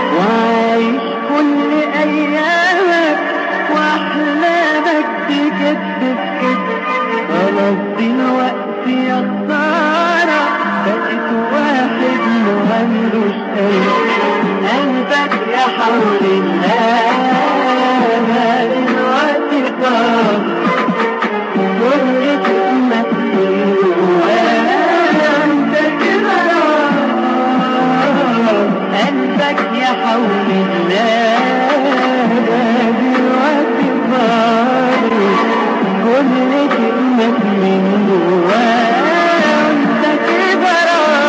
وعايش كل ايامك واحلامك بجد بجد خلاص دلوقتي يا خسارة بقيت واحد مهملوش قلب قلبك يا حول الله دلوقتي صار كل اسمك انت كده قلبك يا حول الله دلوقتي صار كل كلمة من جواه انت كده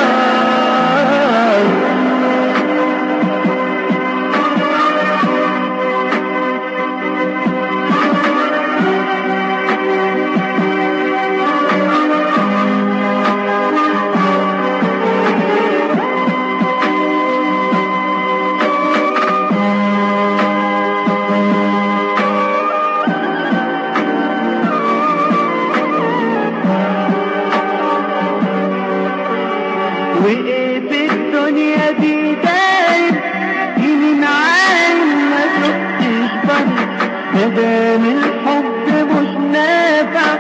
وايه في الدنيا دي دايم يمين عين ما شفتش بر مدام الحب مش نافع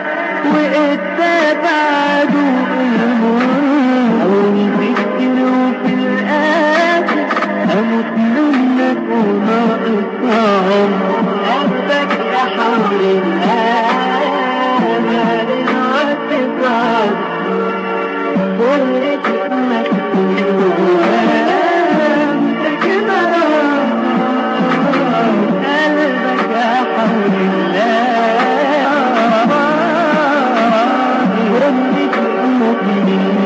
واتبع دوق المر قلبي كتير وفي الاخر اموت منك وناقص عمر قلبك يا حول الله ما دلوقتي صار كل كلمة انت كده قلبك يا حول الله كل كلمة